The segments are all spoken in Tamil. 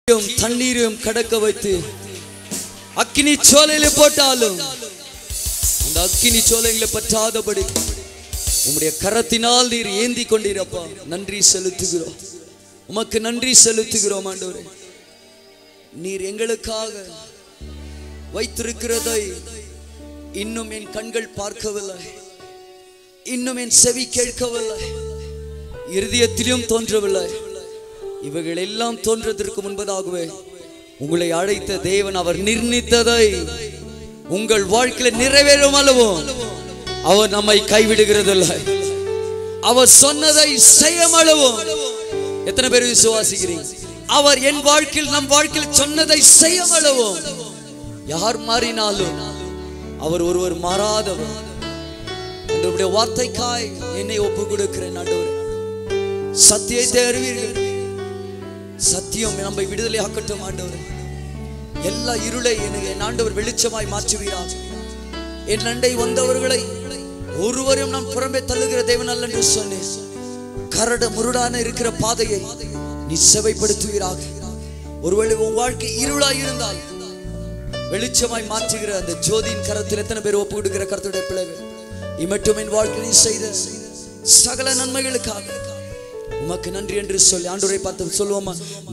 தீயும் தண்ணீரும் கடக்க வைத்து அக்கினி சோலையில போட்டாலும் அந்த அக்கினி சோலைகளை பற்றாதபடி உம்முடைய கரத்தினால் நீர் ஏந்தி கொண்டீரப்பா நன்றி செலுத்துகிறோம் உமக்கு நன்றி செலுத்துகிறோம் ஆண்டவரே நீர் எங்களுக்காக வைத்திருக்கிறதை இன்னும் என் கண்கள் பார்க்கவில்லை இன்னும் என் செவி கேட்கவில்லை இருதயத்திலும் தோன்றவில்லை இவைகள் எல்லாம் தோன்றதற்கு முன்பதாகவே உங்களை அழைத்த தேவன் அவர் நிர்ணயித்ததை உங்கள் வாழ்க்கையில நிறைவேறும் அளவோ அவர் நம்மை கைவிடுகிறதில்லை அவர் சொன்னதை செய்யும் அளவோ எத்தனை பேர் விசுவாசிக்கிறீங்க அவர் என் வாழ்க்கையில் நம் வாழ்க்கையில் சொன்னதை செய்யும் அளவோ யார் மாறினாலும் அவர் ஒருவர் மாறாதவர் ஆண்டவருடைய வார்த்தைக்காய் என்னை ஒப்பு கொடுக்கிறேன் ஆண்டவரே சத்தியத்தை அறிவீர்கள் சத்தியம் நம்மை விடுதலை ஆக்கட்டும் ஆண்டவரே எல்லா இருளை எனக்கு என் ஆண்டவர் வெளிச்சமாய் மாற்றுவீராக என் நண்டை வந்தவர்களை ஒருவரும் நான் புறம்பே தள்ளுகிற தேவன் அல்ல என்று சொன்னேன் கரட முருடான இருக்கிற பாதையை நீ செவைப்படுத்துவீராக ஒருவேளை உன் வாழ்க்கை இருளாய் இருந்தால் வெளிச்சமாய் மாற்றுகிற அந்த ஜோதியின் கரத்தில் எத்தனை பேர் ஒப்பு கொடுக்கிற கருத்துடைய பிள்ளைகள் இமட்டும் என் வாழ்க்கையில் செய்த சகல நன்மைகளுக்காக உமக்கு நன்றி என்று சொல்லி ஆண்டவரை பார்த்து சொல்லுவோமா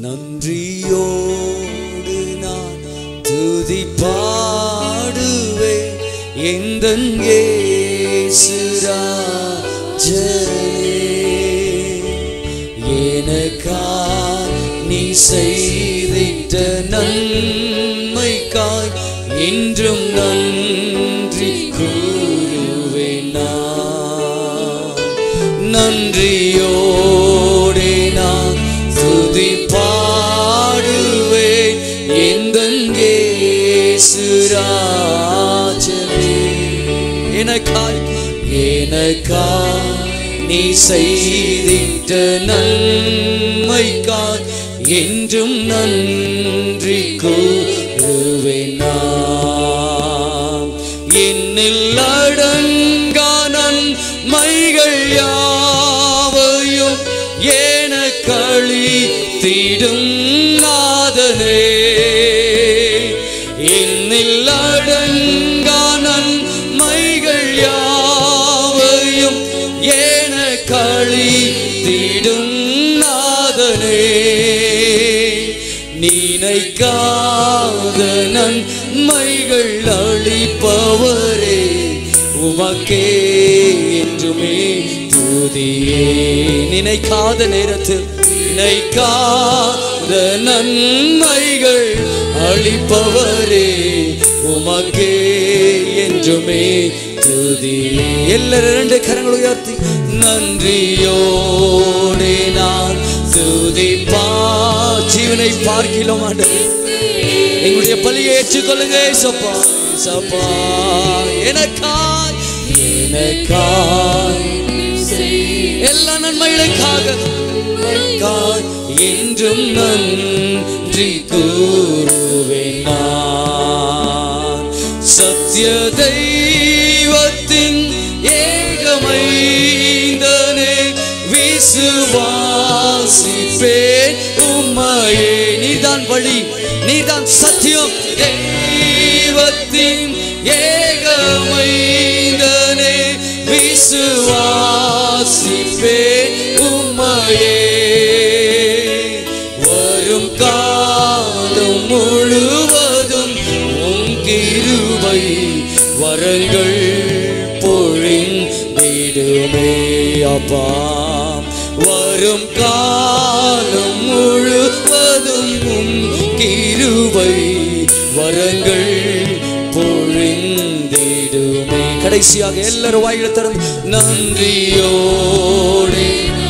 நன்றியோடு நான் துதி பாடுவே எந்த எனக்கா நீ செய்திட்ட நன்மைக்காய் இன்றும் நன்றி கூறுவேன் நான் நன்றியோடே நான் துதி பாடுவேன் எந்தங்கே சுராஜனே எனக்காய் எனக்காய் நீ செய்திட்ட நன்மைக்காய் என்றும் நன்றி கூறுவேன் நான் என்னில் அடங்கா நன்மைகள் யாவையும் ஏன கழித்திடும் நாதனே என்னில் அடங்கா நன்மைகள் யாவையும் ஏன கழித்திடும் நாதனே நினைக்காத நன்மைகள் அளிப்பவரே உமக்கே என்றுமே துதியே நினைக்காத நேரத்தில் நினைக்காத நன்மைகள் அளிப்பவரே உமக்கே என்றுமே துதியே எல்லாரும் ரெண்டு கரங்களை உயர்த்தி நன்றியோடே நான் துதிப்பா ஜீவனை பார்க்கிறோம் ஆண்டவரே எங்களுடைய பலியை ஏற்றுக்கொள்ளுங்க சப்பா சப்பா எனக்காய் எனக்காய் எல்லா நன்மைகளுக்காக எனக்காய் என்றும் நன்றி கூறுவேன் நான் சத்திய தெய்வத்தின் ஏகமைந்தனே விசுவாசிப்பேன் உம்மையே நீதான் வழி நீதான் சத்தியம் தெய்வத்தின் ஏகமைந்தனே விசுவாசிப்பேன் உம்மையே வரும் காலம் முழுவதும் உம் கிருபை வரங்கள் பொழிந்திடுமே அப்பா வரும் காலம் முழுவதும் உம் கிருபை வரங்கள் பொழிந்திடுமே கடைசியாக எல்லாரும் வாயில திறந்து நன்றியோடே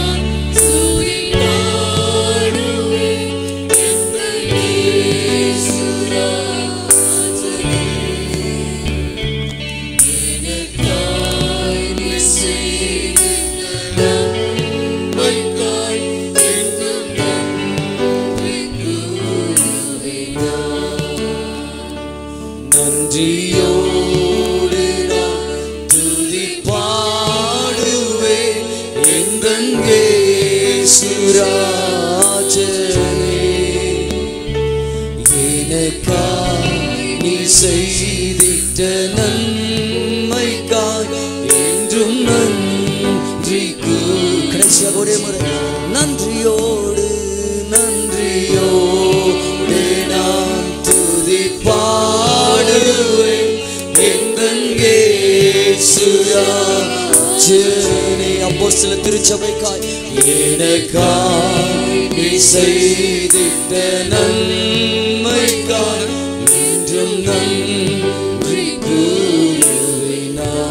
நன்றியோடு நான் துதி பாடுவேன் எங்கெங்கே சுராஜனே எனக்கா நீ செய்திட்ட நன்மைக்காய் என்றும் நன்றி கூ- கடைசியாக ஒரே முறை நன்றியோடு நன்றியோடு நான் துதி பாடுவேன் எங்கெங்கே சுராஜனே அப்போ சில திருச்சபைக்காய் எனக்காய் நீ செய்திட்ட நன்மைக்காய் என்றும் நன்றி கூறுவேன்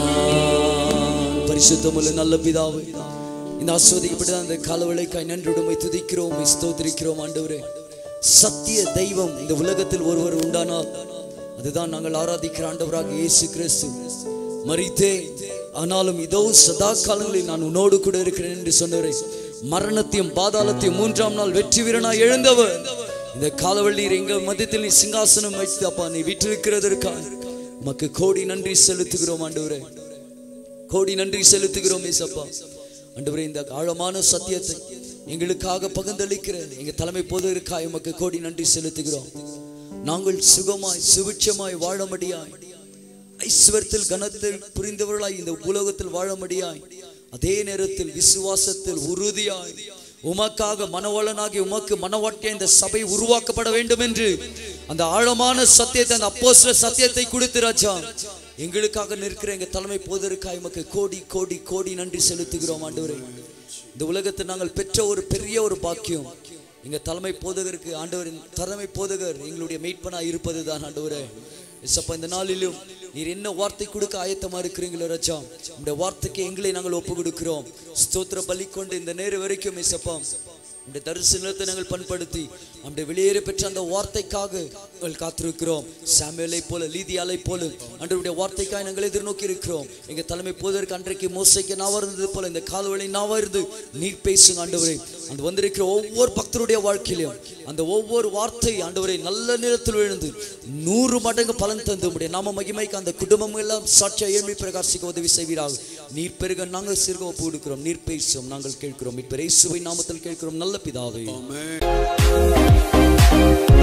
நான். பரிசுத்தமுள்ள நல்ல பிதாவே இந்த ஆஸ்வதிக்கப்பட்ட அந்த காலவளைக்காய் நன்றுடுமை துதிக்கிறோம் உம்மை ஸ்தோத்திரிக்கிறோம் ஆண்டவரே சத்திய தெய்வம் இந்த உலகத்தில் ஒருவர் உண்டானால் அதுதான் நாங்கள் ஆராதிக்கிற ஆண்டவராக இயேசு கிறிஸ்து மரித்தே ஆனாலும் இதோ சதா காலங்களில் நான் உன்னோடு கூட இருக்கிறேன் என்று சொன்னவரே மரணத்தையும் பாதாளத்தையும் மூன்றாம் நாள் வெற்றி வீரனாய் எழுந்தவர் இந்த காலவள்ளீர் எங்கள் மத்தியத்தில் நீ சிங்காசனம் வைத்து அப்பா நீ விட்டிருக்கிறதற்காக உமக்கு கோடி நன்றி செலுத்துகிறோம் ஆண்டவரே கோடி நன்றி செலுத்துகிறோம் ஏசப்பா ஆண்டவரே இந்த ஆழமான சத்தியத்தை எங்களுக்காக பகிர்ந்தளிக்கிற எங்க தலைமை போதற்காய் உமக்கு கோடி நன்றி செலுத்துகிறோம் நாங்கள் சுகமாய் சுபிட்சமாய் வாழமடியாய் ஐஸ்வரத்தில் கனத்தில் புரிந்தவர்களாய் இந்த உலகத்தில் வாழமடியாய் அதே நேரத்தில் விசுவாசத்தில் உறுதியாய் உமக்காக மனவளனாகி உமக்கு மனவாட்டிய இந்த சபை உருவாக்கப்பட வேண்டும் என்று அந்த ஆழமான சத்தியத்தை அந்த அப்போஸ்தல சத்தியத்தை கொடுத்து ராஜா எங்களுக்காக நிற்கிற எங்க தலைமை போதற்காய் உமக்கு கோடி கோடி கோடி நன்றி செலுத்துகிறோம் ஆண்டவரே இந்த உலகத்தில் நாங்கள் பெற்ற ஒரு பெரிய ஒரு பாக்கியம் எங்க தலைமை போதகருக்கு ஆண்டவரின் தலைமை போதகர் எங்களுடைய மெய்ப்பனா இருப்பது தான் ஆண்டவரே எசப்பா இந்த நாளிலும் நீர் என்ன வார்த்தை கொடுக்க ஆயத்தமா இருக்கிறீங்களோ ரச்சா உங்களுடைய வார்த்தைக்கு எங்களை நாங்கள் ஒப்பு கொடுக்கிறோம் ஸ்தோத்திர பலி கொண்டு இந்த நேரம் வரைக்கும் எசப்பா உடைய தரிசனத்தை நாங்கள் பண்படுத்தி நம்முடைய வெளியேற பெற்ற அந்த வார்த்தைக்காக நாங்கள் காத்திருக்கிறோம் சாமுவேலை போல லீதியாலை போல அன்றைய வார்த்தைக்காக நாங்கள் எதிர்நோக்கி இருக்கிறோம் எங்க தலைமை போவதற்கு அன்றைக்கு மோசைக்கு நாவா இருந்தது போல இந்த கால்வழி நாவா இருந்து நீர் பேசுங்க ஆண்டவரே அந்த வந்திருக்கிற ஒவ்வொரு பக்தருடைய வாழ்க்கையிலும் அந்த ஒவ்வொரு வார்த்தை ஆண்டவரை நல்ல நேரத்தில் விழுந்து நூறு மடங்கு பலன் தந்து உடைய நாம மகிமைக்கு அந்த குடும்பம் எல்லாம் சாட்சியா ஏழ்மை பிரகாசிக்க உதவி செய்வீராக நீர் பெருக நாங்கள் சிறுக ஒப்பு கொடுக்கிறோம் நீர் பேசும் நாங்கள் கேட்கிறோம் இப்ப இயேசுவின் நாமத்தில் கேட்கிறோம் நல்ல பிதாவே Amen.